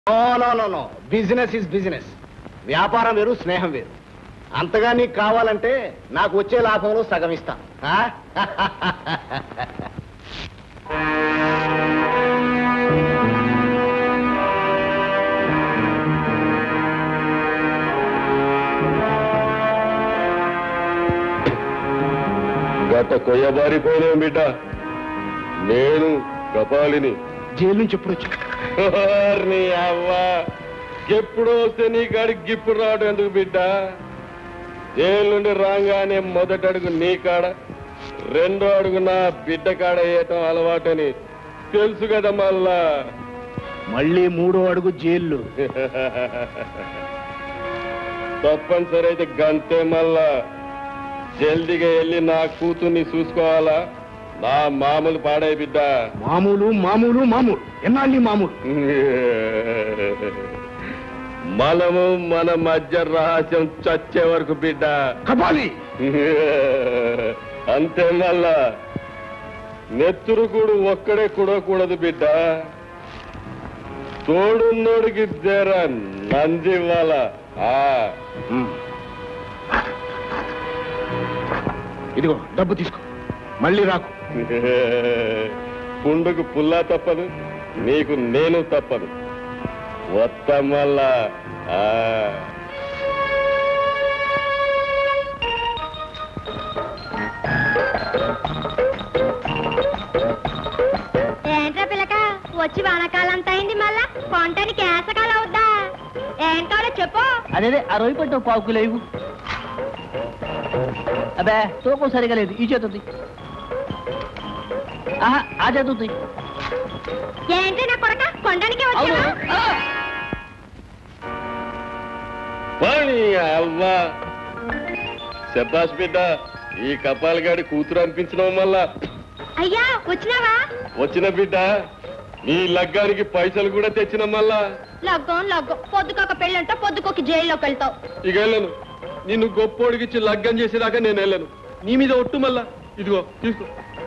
No no no business is business వ్యాపారం వేరు స్నేహం వేరు అంతగా నీకు కావాలంటే నాకు వచ్చే లాభంలో సగం ఇస్తా ఆ? గత కొయ్యబారిపోయిన బిడ్డ నేను కపాలిని జైలు నుంచి ఎప్పుడు వచ్చా నీ అవ్వ ఎప్పుడు వస్తే నీ కాడికి గిప్పుడు రావడం ఎందుకు బిడ్డ జైలు నుండి రాగానే మొదటి అడుగు నీ కాడ రెండో అడుగు నా బిడ్డ కాడ వేయటం అలవాటని తెలుసు కదా మళ్ళా మళ్ళీ మూడో అడుగు జైలు తప్పనిసరి అయితే గంతే మళ్ళా జల్దిగా వెళ్ళి నా కూతుర్ని చూసుకోవాలా నా మామూలు పాడే బిడ్డ మామూలు మామూలు మామూలు ఎన్నాళ్ళు ఈ మామూలు మనము మన మధ్య రహస్యం చచ్చే వరకు బిడ్డ కపాలి అంతే మళ్ళా నెత్తురు కూడు ఒక్కడే కూడకూడదు బిడ్డ తోడున్నోడికి జర నందివ్వాల ఆ ఇదిగో డబ్బు తీసుకో మళ్ళీ రాకు పుండుకు పుల్లా తప్పదు నీకు నేను తప్పదు వత్త మళ్ళా ఆ ఏంట్రా పిల్లక వచ్చి వానకాలం అయింది మళ్ళా కొంటానికి ఏసకాలం అవుద్దా ఏం కావాలో చెప్పు అదే ఆ రొయ్యి పట్టు పావు కిలో ఇవ్వు అబ్బే తూకం సరిగా లేదు ఈ చేతుంది ఆహా ఆ చేతుంది ఏంటి నా కొడక కొండానికి అవును వచ్చావా ఆ! వాణి అవ్వ శబాష్ బిడ్డ ఈ కపాలగాడి కూతురు అనిపించడం వల్ల అయ్యా వచ్చినావా వచ్చిన బిడ్డ నీ లగ్గానికి పైసలు కూడా తెచ్చిన మళ్ళా లగ్గం లగ్గం పొద్దుకొక పెళ్ళంట పొద్దుకొక జైల్లోకి వెళ్తావు ఇక వెళ్ళను నిన్ను గొప్పోడికిచ్చి లగ్గం చేసేదాకా నేను వెళ్ళను నీ మీద ఒట్టు మళ్ళా ఇదిగో తీసుకో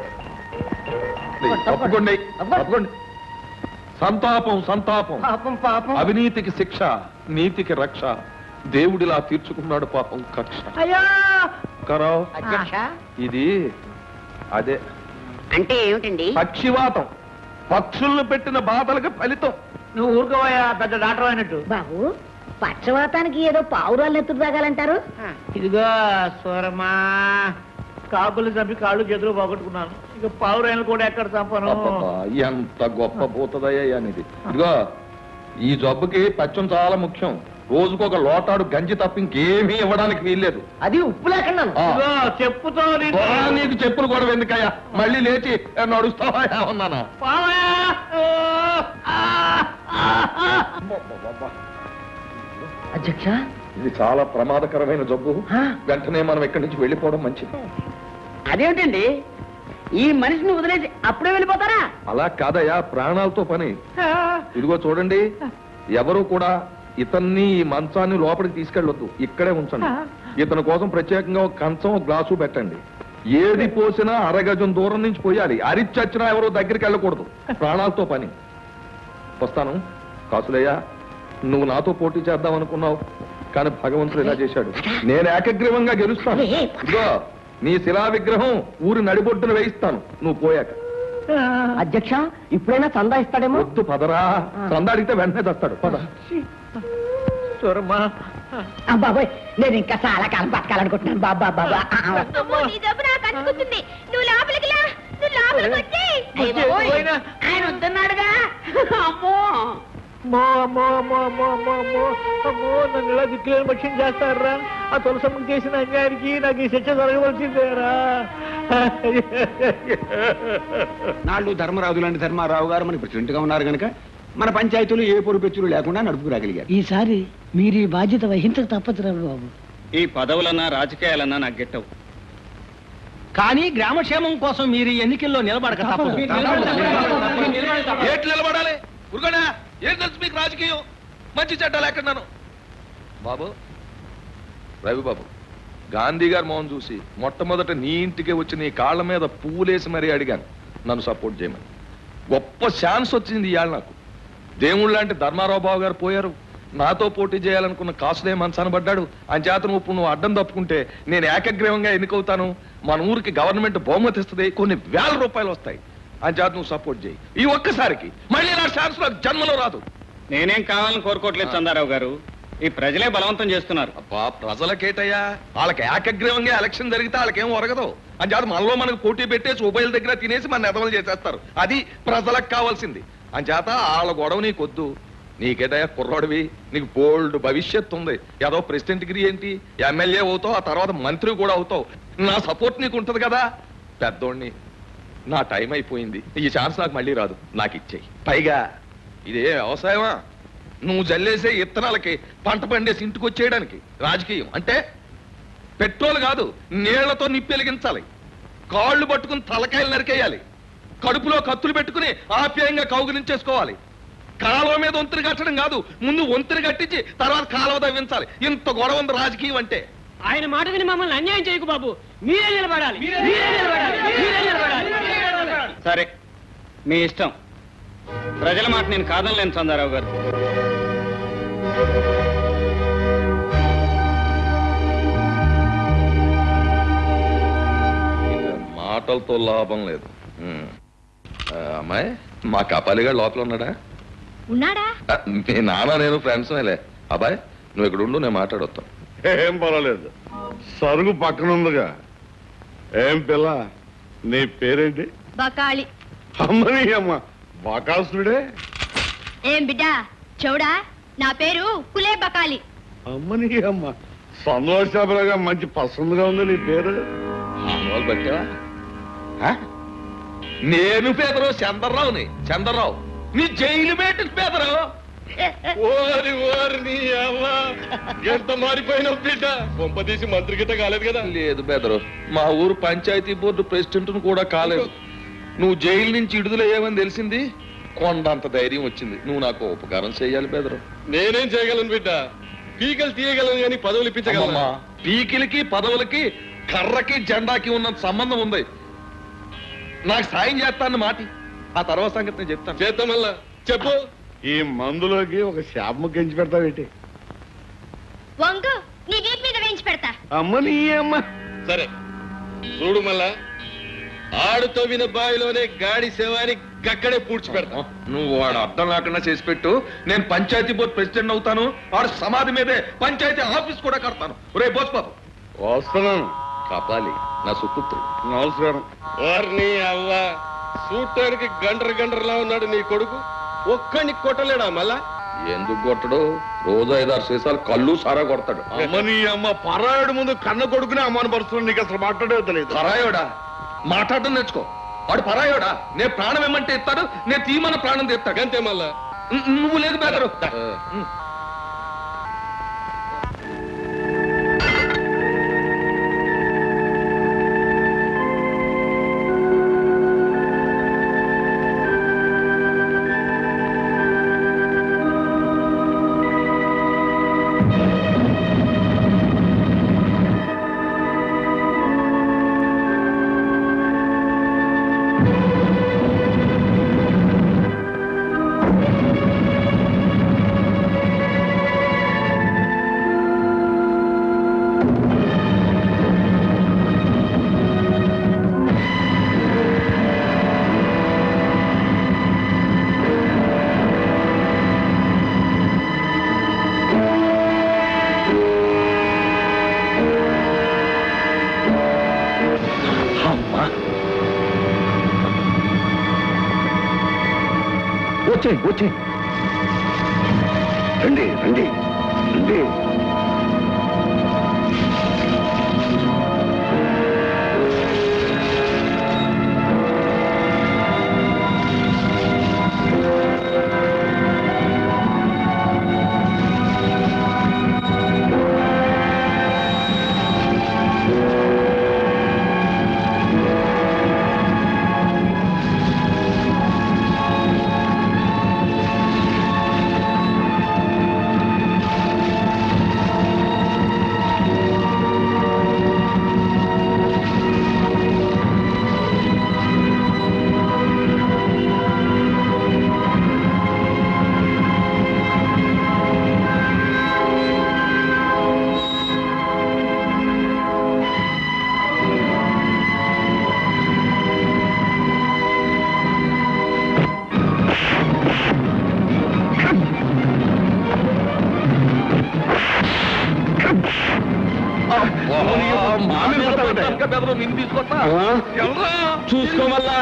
తప్పకుండా తప్పకుండా సంతాపం సంతాపం పాపం పాపం అవినీతికి శిక్ష నీతికి రక్ష దేవుడిలా తీర్చుకున్నాడు పాపం కక్ష అయ్యో కరావ్ అధ్యక్ష ఇది అదే అంటే ఏమిటండి పక్షివాతం పక్షులను పెట్టిన బాధలకు ఫలితం నువ్వు ఊరుకోవయ్యా పెద్ద డాక్టర్ అయినట్టు బాబు పక్షవాతానికి ఏదో పావురాలు ఎత్తుకు తాగాలంటారు ఇదిగో స్వరమా కాకులు చంపి కాళ్ళు చేతులు పోగొట్టుకున్నాను ఇక పావురాయలు కూడా ఎక్కడ చంపను అబ్బబ్బా, ఎంత గొప్ప భూతదయ్యా ఇది ఇదిగో ఈ జబ్బుకి పచ్చం చాలా ముఖ్యం రోజుకొక లోటాడు గంజి తప్ప ఇంకేమీ ఇవ్వడానికి వీల్లేదు అది ఉప్పు లేకుండా ఆ. ఇదిగో చెప్పుతో నిన్ను- ఆ, నీకు చెప్పులు కూడా ఎందుకయ్యా మళ్ళీ లేచి నడుస్తావా ఉన్నానా పావయ్యా! ఓ! ఆ! ఆ! ఆ! అధ్యక్ష ఇది చాలా ప్రమాదకరమైన జబ్బు ఆ. వెంటనే మనం ఇక్కడి నుంచి వెళ్ళిపోవడం మంచిది అదేమిటండి ఈ మనిషిని వదిలేసి అప్పుడే వెళ్ళిపోతారా అలా కాదయ్యా ప్రాణాలతో పని ఇదిగో చూడండి ఎవరు కూడా ఇతన్ని ఈ మంచాన్ని లోపలికి తీసుకెళ్ళొద్దు ఇక్కడే ఉంచండి ఇతని కోసం ప్రత్యేకంగా ఒక కంచం ఒక గ్లాసు పెట్టండి ఏది పోసినా అరగజం దూరం నుంచి పోయాలి అరిచచ్చినా ఎవరో దగ్గరికి వెళ్ళకూడదు ప్రాణాలతో పని వస్తాను కాసులయ్య నువ్వు నాతో పోటీ చేద్దాం అనుకున్నావు కానీ భగవంతుడు ఇలా చేశాడు నేను ఏకగ్రీవంగా గెలుస్తాను ఇదిగో నీ శిలా విగ్రహం ఊరి నడిబొడ్డున వేయిస్తాను నువ్వు పోయాక అధ్యక్ష ఇప్పుడైనా చందా ఇస్తాడేమో వద్దు పదరా చంద అడిగితే వెంటనే తెస్తాడు పద స్వరమా బాబాయ్ నేను ఇంకా చాలా కాలం బతకాలనుకుంటున్నాను బాబా బాబా అమ్మో, నీ జబ్బు నాకు అంటుకుంటుంది నువ్వు లోపలికి లా నువ్వు లోపలికి వచ్చి అయ్య బాబోయ్, ఆయన వద్దన్నాడుగా అమ్మో అమ్మో అమ్మో అమ్మో అమ్మో అమ్మో అమ్మో అమ్మో నన్ను ఇలా దిక్కులేని పక్షం చేస్తారా ఆ తులసమ్మకి చేసిన అన్యాయానికి నాకు ఈ శిక్ష జరగవలసిందేరా నాళ్ళు ధర్మరాజు లాంటి ధర్మారావు గారు మన ప్రెసిడెంట్ గా ఉన్నారు కనుక మన పంచాయతీలు ఏ పొరుపెచ్చులు లేకుండా నడుపుకురాగలిగారు ఈసారి మీరు ఈ బాధ్యత వహించక తప్పదురా బాబు ఈ పదవులన్నా రాజకీయాలన్నా నాకు గెట్టవు కానీ గ్రామక్షేమం కోసం మీరు ఈ ఎన్నికల్లో నిలబడక తప్పదు ఏట్లు నిలబడాలి ఉరుగడా ఏం తెలుసు మీకు రాజకీయం మంచి చట్టాలు ఎక్కడున్నాను బాబు రవి బాబు గాంధీ గారి మోహన్ చూసి మొట్టమొదట నీ ఇంటికి వచ్చి నీ కాళ్ళ మీద పువ్వులేసి మరీ అడిగాను నన్ను సపోర్ట్ చేయమని గొప్ప ఛాన్స్ వచ్చింది ఇవాళ నాకు దేవుళ్ళు లాంటి ధర్మారావు బాబు గారు పోయారు నాతో పోటీ చేయాలనుకున్న కాసులే మనసాన పడ్డాడు అంచేత నువ్వు ఇప్పుడు నువ్వు అడ్డం తప్పుకుంటే నేను ఏకగ్రీవంగా ఎన్నికవుతాను మన ఊరికి గవర్నమెంట్ బహుమతి ఇస్తుంది కొన్ని వేల రూపాయలు వస్తాయి అంచేత నువ్వు సపోర్ట్ చేయి ఈ ఒక్కసారికి మళ్ళీ నా ఛాన్స్ నాకు జన్మలో రాదు నేనేం కావాలని కోరుకోవట్లేదు చందారావు గారు ఈ ప్రజలే బలవంతం చేస్తున్నారు అబ్బా ప్రజలకేటయ్యా వాళ్ళకి ఏకగ్రీవంగా ఎలక్షన్ జరిగితే వాళ్ళకేం ఒరగదు అని చేత మనలో మనకు పోటీ పెట్టేసి ఉభయల దగ్గర తినేసి మన నెదవలు చేసేస్తారు అది ప్రజలకు కావాల్సింది అని చేత వాళ్ళ గొడవ నీకొద్దు నీకేటయ్యా కుర్రోడివి నీకు బోల్డ్ భవిష్యత్తు ఉంది ఏదో ప్రెసిడెంట్ డిగ్రీ ఏంటి ఎమ్మెల్యే అవుతావు ఆ తర్వాత మంత్రి కూడా అవుతావు నా సపోర్ట్ నీకు ఉంటది కదా పెద్దోడిని నా టైం అయిపోయింది ఈ ఛాన్స్ నాకు మళ్ళీ రాదు నాకు ఇచ్చేయి పైగా ఇదే వ్యవసాయమా నువ్వు జల్లేసే ఇత్తనాలకి పంట పండేసి ఇంటికి వచ్చేయడానికి రాజకీయం అంటే పెట్రోల్ కాదు నీళ్లతో నిప్పెలిగించాలి కాళ్ళు పట్టుకుని తలకాయలు నరికేయాలి కడుపులో కత్తులు పెట్టుకుని ఆప్యాయంగా కౌగులించేసుకోవాలి కాలువ మీద వంతుని కట్టడం కాదు ముందు వంతుని కట్టించి తర్వాత కాలువ తవ్వించాలి ఇంత గొడవ ఉంది రాజకీయం అంటే ఆయన మాట విని మమ్మల్ని అన్యాయం చేయకు బాబు మీరే నిలబడాలి మీరే నిలబడాలి మీరే నిలబడాలి సరే మీ ఇష్టం ప్రజల మాట నేను కాదనలేను చందారావు గారు ఇక మాటలతో లాభం లేదు ఉమ్. ఆ, అమ్మాయి మా కపాలిగా లోపల ఉన్నాడా ఉన్నాడా ఆ, మీ నాన్న నేను ఫ్రెండ్స్ లే అబ్బాయి నువ్వు ఇక్కడ ఉండు నేను మాట్లాడొస్తాను ఏం పర్వాలేదు సరుగు పక్కన ఉందిగా ఏం పిల్ల నీ పేరేంటి బకాళి అమ్మని అమ్మ బకాసుడే ఏం బిడ్డా చూడా నా పేరు కులే బకాలి అమ్మని అమ్మ సంతోషాపరగా మంచి పసందుగా ఉంది నీ పేరు మానవాళ్ళు బట్టావా ఆ? నేను పేదరావు చంద్రరావుని చంద్రరావు నీ జైలు పెట్టిన పేదరావు ఓరి ఓరి నీ అవ్వ ఎంత మారిపోయినావు బిడ్డ కొంపదీసి మంత్రి గిట్ట కాలేదు కదా లేదు బెదరు మా ఊరు పంచాయతీ బోర్డు ప్రెసిడెంట్ కూడా కాలేదు నువ్వు జైలు నుంచి విడుదలయ్యావని తెలిసింది కొండంత ధైర్యం వచ్చింది నువ్వు నాకు ఉపకారం చేయాలి బెదరు నేనేం చేయగలను బిడ్డ పీకలు తీయగలను కానీ పదవులు ఇప్పించగలను అమ్మమ్మా, పీకిలికి పదవులకి కర్రకి జెండాకి ఉన్నంత సంబంధం ఉంది నాకు సాయం చేస్తాను మాటి ఆ తర్వాత సంగతి నేను చెప్తాను చేద్దాం మళ్ళా చెప్పు ఈ మందులోకి ఒక శాపము గెంచి పెడతావేటి వంగు నీ వీపు మీద వేయించి పెడతా అమ్మ నీ అమ్మ సరే చూడు మళ్ళా ఆడు తవ్విన బావిలోనే గాడి శవాన్ని గక్కడే పూడ్చి పెడతా నువ్వు వాడు అర్థం లేకుండా చేసి పెట్టు నేను పంచాయతీ బోర్డు ప్రెసిడెంట్ అవుతాను వాడు సమాధి మీదే పంచాయతీ ఆఫీస్ కూడా కడతాను రే బోస్బాబు వస్తున్నాను కాపాలి నా సుపుత్రుడు నమస్కారం వారిని అవ్వ చూడటానికి గండ్ర గండ్రలా ఉన్నాడు నీ కొడుకు ఒక్కడిని కొట్టలేడా మళ్ళా ఎందుకు కొట్టడు రోజు ఐదారు సీసాలు కళ్ళు సారా కొడతాడు అమ్మ నీ అమ్మ పరాయుడు ముందు కన్న కొడుకునే అమ్మని పరుస్తున్నాడు నీకు అసలు మాట్లాడే తెలియదు పరాయోడా మాట్లాడడం నేర్చుకో వాడు పరాయోడా నేను ప్రాణం ఏమంటే ఇస్తాడు నేను తీమన్న ప్రాణం తీస్తాడు అంతే మళ్ళా ను- నువ్వు లేదు బెదరు అమ్మా వచ్చేయి వచ్చేయి రండి రండి రండి ఆ ఇంకా బెదరు నిన్ను తీసుకొస్తా ఆ? ఎల్రా. చూసుకోమల్లా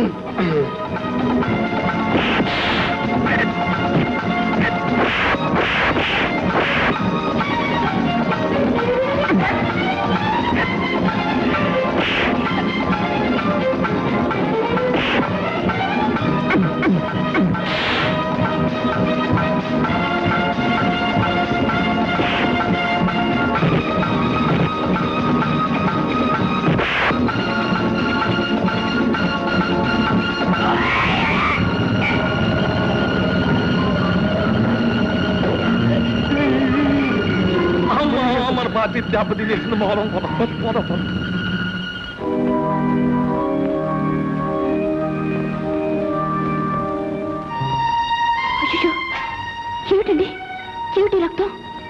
అమ్మా, మన పార్టీ దెబ్బతి తెలిసిన మౌనం పోదాం పోదాం పోదాం. అయ్యో ఏమిటండి ఏమిటి రక్తం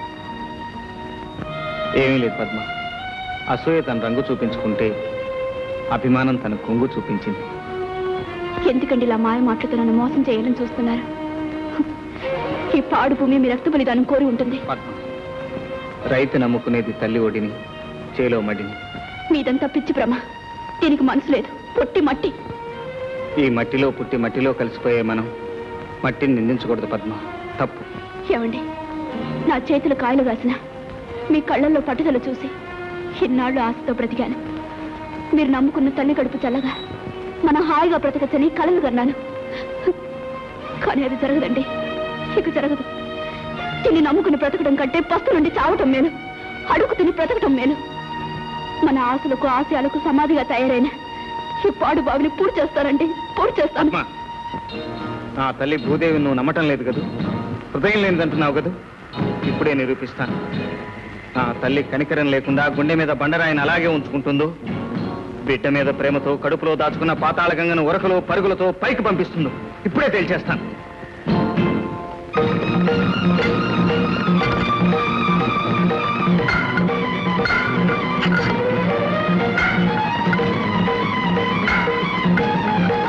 ఏమీ లేదు పద్మ అసూయ తన రంగు చూపించుకుంటే అభిమానం తన కొంగు చూపించింది ఎందుకండి ఇలా మాయ మాటలతో నన్ను మోసం చేయాలని చూస్తున్నారు ఈ పాడు భూమి మీ రక్త బలిదానం కోరి ఉంటుంది పద్మ రైతు నమ్ముకునేది తల్లి ఒడిని చేలో మడిని మీదంతా పిచ్చి భ్రమ దీనికి మనసు లేదు పొట్టి మట్టి ఈ మట్టిలో పుట్టి మట్టిలో కలిసిపోయే మనం మట్టిని నిందించకూడదు పద్మ తప్పు ఏమండి నా చేతులు కాయలు కాసిన మీ కళ్ళల్లో పట్టుదల చూసి ఇన్నాళ్ళు ఆశతో బ్రతికాను మీరు నమ్ముకున్న తల్లి గడుపు చల్లగా మన హాయిగా బ్రతకచ్చని కలలు కన్నాను కానీ అది జరగదండి ఇక జరగదు తిని నమ్ముకుని బ్రతకడం కంటే పస్తు నుండి చావటం మేలు అడుగు తిని బ్రతకటం మేలు మన ఆశలకు ఆశయాలకు సమాధిగా తయారైన ఈ పాడు బావిని పూర్తి చేస్తానండి పూర్తి చేస్తాను పద్మ నా తల్లి భూదేవి నువ్వు నమ్మటం లేదు కదూ హృదయం లేనిదంటున్నావు కదూ ఇప్పుడే నిరూపిస్తాను నా తల్లి కనికరం లేకుండా గుండె మీద బండరాయిని అలాగే ఉంచుకుంటుందో బిడ్డ మీద ప్రేమతో కడుపులో దాచుకున్న పాతాళ గంగను ఉరకలో పరుగులతో పైకి పంపిస్తుందో ఇప్పుడే తేల్చేస్తాను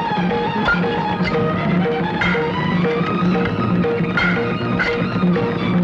ఆ